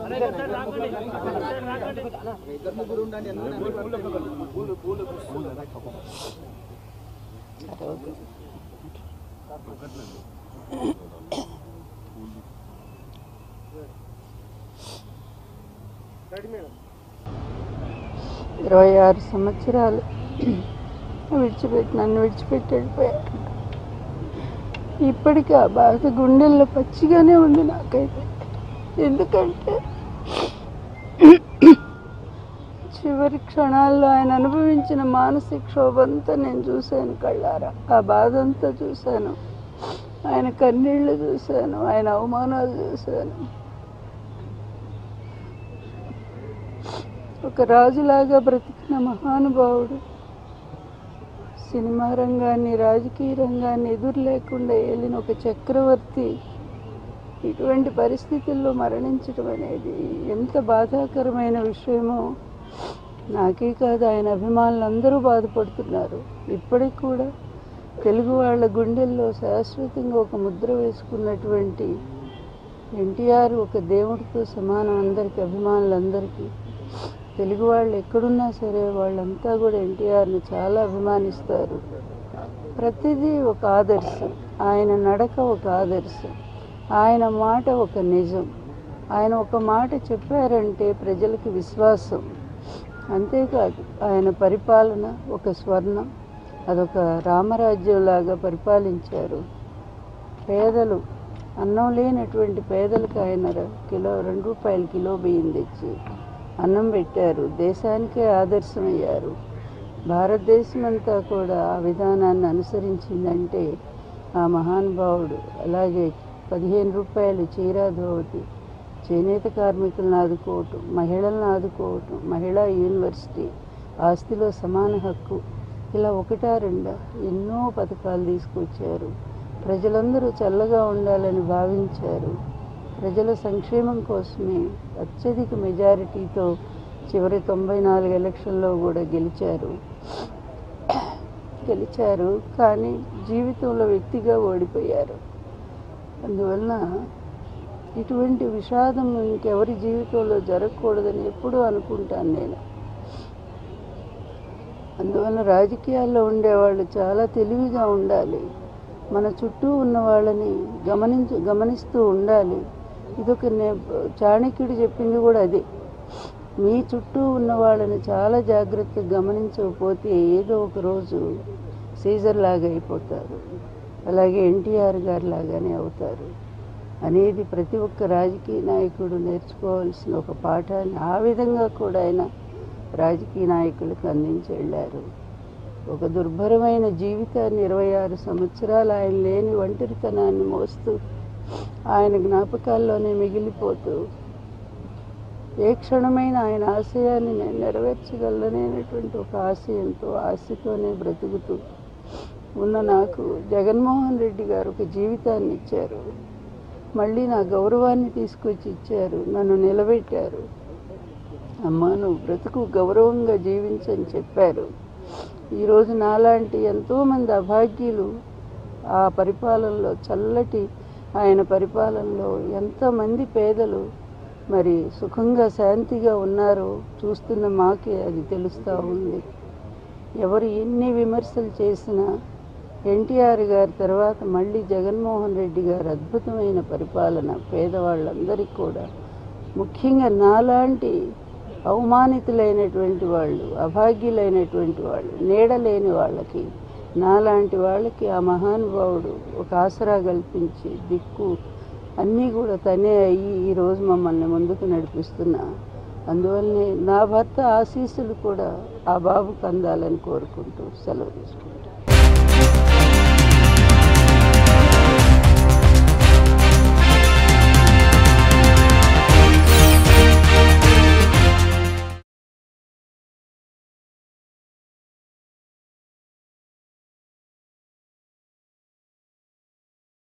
ఇరవై ఆరు సంవత్సరాలు విడిచిపెట్టి నన్ను విడిచిపెట్టి వెళ్ళిపోయారు ఇప్పటికీ ఆ బాధ గుండెల్లో పచ్చిగానే ఉంది నాకైతే ఎందుకంటే చివరి క్షణాల్లో ఆయన అనుభవించిన మానసిక క్షోభంతా నేను చూశాను కళ్ళారా ఆ బాధ అంతా చూశాను ఆయన కన్నీళ్లు చూశాను ఆయన అవమానాలు చూశాను ఒక రాజులాగా బ్రతికిన మహానుభావుడు సినిమా రంగాన్ని రాజకీయ రంగాన్ని ఎదురు లేకుండా ఏలిన ఒక చక్రవర్తి ఇటువంటి పరిస్థితుల్లో మరణించడం అనేది ఎంత బాధాకరమైన విషయమో నాకే కాదు ఆయన అభిమానులు అందరూ బాధపడుతున్నారు ఇప్పటికి కూడా తెలుగు వాళ్ళ గుండెల్లో శాశ్వతంగా ఒక ముద్ర వేసుకున్నటువంటి ఎన్టీఆర్ ఒక దేవుడితో సమానం అందరికీ అభిమానులందరికీ తెలుగు వాళ్ళు ఎక్కడున్నా సరే వాళ్ళంతా కూడా ఎన్టీఆర్ని చాలా అభిమానిస్తారు ప్రతిదీ ఒక ఆదర్శం ఆయన నడక ఒక ఆదర్శం ఆయన మాట ఒక నిజం ఆయన ఒక మాట చెప్పారంటే ప్రజలకి విశ్వాసం అంతేకాదు ఆయన పరిపాలన ఒక స్వర్ణం అదొక రామరాజ్యంలాగా పరిపాలించారు పేదలు అన్నం లేనటువంటి పేదలకు ఆయన ర- కిలో రెండు రూపాయలు కిలో బియ్యం తెచ్చి అన్నం పెట్టారు దేశానికే ఆదర్శమయ్యారు భారతదేశం అంతా కూడా ఆ విధానాన్ని అనుసరించిందంటే ఆ మహానుభావుడు అలాగే పదిహేను రూపాయలు చీరా ధోవతి చేనేత కార్మికులను ఆదుకోవటం మహిళలను ఆదుకోవటం మహిళా యూనివర్సిటీ ఆస్తిలో సమాన హక్కు ఇలా ఒకటా రెండా ఎన్నో పథకాలు తీసుకొచ్చారు ప్రజలందరూ చల్లగా ఉండాలని భావించారు ప్రజల సంక్షేమం కోసమే అత్యధిక మెజారిటీతో చివరి తొంభై నాలుగు ఎలక్షన్లో కూడా గెలిచారు గెలిచారు కానీ జీవితంలో వ్యక్తిగా ఓడిపోయారు అందువలన ఇటువంటి విషాదం ఇంకెవరి జీవితంలో జరగకూడదని ఎప్పుడూ అనుకుంటాను నేను అందువల్ల రాజకీయాల్లో ఉండేవాళ్ళు చాలా తెలివిగా ఉండాలి మన చుట్టూ ఉన్న వాళ్ళని గమనించ గమనిస్తూ ఉండాలి ఇదొక నే చాణక్యుడు చెప్పింది కూడా అదే మీ చుట్టూ ఉన్న వాళ్ళని చాలా జాగ్రత్తగా గమనించకపోతే ఏదో ఒక రోజు సీజర్ లాగా అయిపోతారు అలాగే ఎన్టీఆర్ గారు లాగానే అవుతారు అనేది ప్రతి ఒక్క రాజకీయ నాయకుడు నేర్చుకోవాల్సిన ఒక పాఠాన్ని ఆ విధంగా కూడా ఆయన రాజకీయ నాయకులకు అందించి వెళ్ళారు ఒక దుర్భరమైన జీవితాన్ని ఇరవై ఆరు సంవత్సరాలు ఆయన లేని ఒంటరితనాన్ని మోస్తూ ఆయన జ్ఞాపకాల్లోనే మిగిలిపోతూ ఏ క్షణమైన ఆయన ఆశయాన్ని నేను నెరవేర్చగలననేటువంటి ఒక ఆశయంతో ఆశతోనే బ్రతుకుతూ ఉన్న నాకు జగన్మోహన్ రెడ్డి గారు ఒక జీవితాన్ని ఇచ్చారు మళ్ళీ నా గౌరవాన్ని తీసుకొచ్చి ఇచ్చారు నన్ను నిలబెట్టారు అమ్మా నువ్వు బ్రతుకు గౌరవంగా జీవించని చెప్పారు ఈరోజు నాలాంటి ఎంతోమంది అభాగ్యులు ఆ పరిపాలనలో చల్లటి ఆయన పరిపాలనలో ఎంతమంది పేదలు మరి సుఖంగా శాంతిగా ఉన్నారో చూస్తున్న మాకే అది తెలుస్తూ ఉంది ఎవరు ఎన్ని విమర్శలు చేసినా ఎన్టీఆర్ గారి తర్వాత మళ్ళీ జగన్మోహన్ రెడ్డి గారు అద్భుతమైన పరిపాలన పేదవాళ్ళందరికీ కూడా ముఖ్యంగా నాలాంటి అవమానితులైనటువంటి వాళ్ళు అభాగ్యులైనటువంటి వాళ్ళు నీడలేని వాళ్ళకి నాలాంటి వాళ్ళకి ఆ మహానుభావుడు ఒక ఆసరా కల్పించి దిక్కు అన్నీ కూడా తనే అయ్యి ఈరోజు మమ్మల్ని ముందుకు నడిపిస్తున్నా అందువల్లనే నా భర్త ఆశీస్సులు కూడా ఆ బాబుకు అందాలని కోరుకుంటూ సెలవు తీసుకుంటాను